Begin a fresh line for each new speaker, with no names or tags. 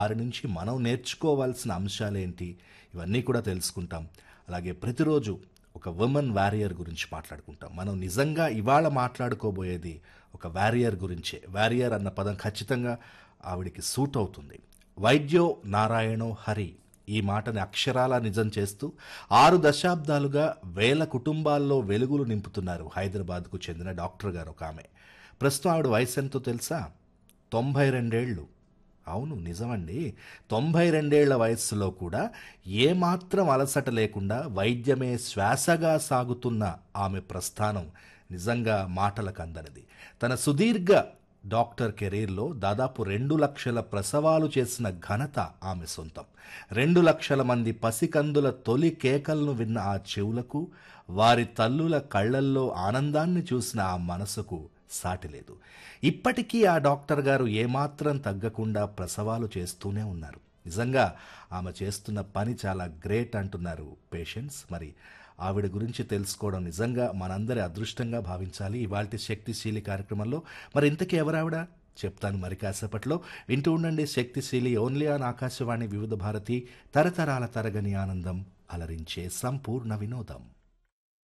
వారి నుంచి మనం నేర్చుకోవాల్సిన అంశాలేంటి ఇవన్నీ కూడా తెలుసుకుంటాం అలాగే ప్రతిరోజు ఒక ఉమెన్ వారియర్ గురించి మాట్లాడుకుంటాం మనం నిజంగా ఇవాళ మాట్లాడుకోబోయేది ఒక వారియర్ గురించే వారియర్ అన్న పదం ఖచ్చితంగా ఆవిడికి సూట్ అవుతుంది వైద్యో నారాయణో హరి ఈ మాటని అక్షరాలా నిజం చేస్తూ ఆరు దశాబ్దాలుగా వేల కుటుంబాల్లో వెలుగులు నింపుతున్నారు హైదరాబాద్కు చెందిన డాక్టర్ గారు ఒక ఆమె ప్రస్తుతం ఆవిడ వయసు ఎంతో తెలుసా తొంభై రెండేళ్ళు అవును నిజమండి తొంభై రెండేళ్ల వయస్సులో కూడా ఏమాత్రం అలసట లేకుండా వైద్యమే శ్వాసగా సాగుతున్న ఆమె ప్రస్థానం నిజంగా మాటలకు అందనిది తన సుదీర్ఘ డాక్టర్ కెరీర్లో దాదాపు రెండు లక్షల ప్రసవాలు చేసిన ఘనత ఆమె సొంతం రెండు లక్షల మంది పసికందుల తొలి కేకలను విన్న ఆ చెవులకు వారి తల్లుల కళ్ళల్లో ఆనందాన్ని చూసిన ఆ మనసుకు సాటి లేదు ఇప్పటికీ ఆ డాక్టర్ గారు ఏమాత్రం తగ్గకుండా ప్రసవాలు చేస్తూనే ఉన్నారు నిజంగా ఆమె చేస్తున్న పని చాలా గ్రేట్ అంటున్నారు పేషెంట్స్ మరి ఆవిడ గురించి తెలుసుకోవడం నిజంగా మనందరి అదృష్టంగా భావించాలి ఇవాల్టి శక్తిశీలి కార్యక్రమంలో మరి ఇంతకీ ఎవరావిడ చెప్తాను మరి కాసేపట్లో వింటూ ఉండండి శక్తిశీలి ఓన్లీ ఆన్ ఆకాశవాణి వివిధ భారతి తరతరాల తరగని ఆనందం అలరించే సంపూర్ణ వినోదం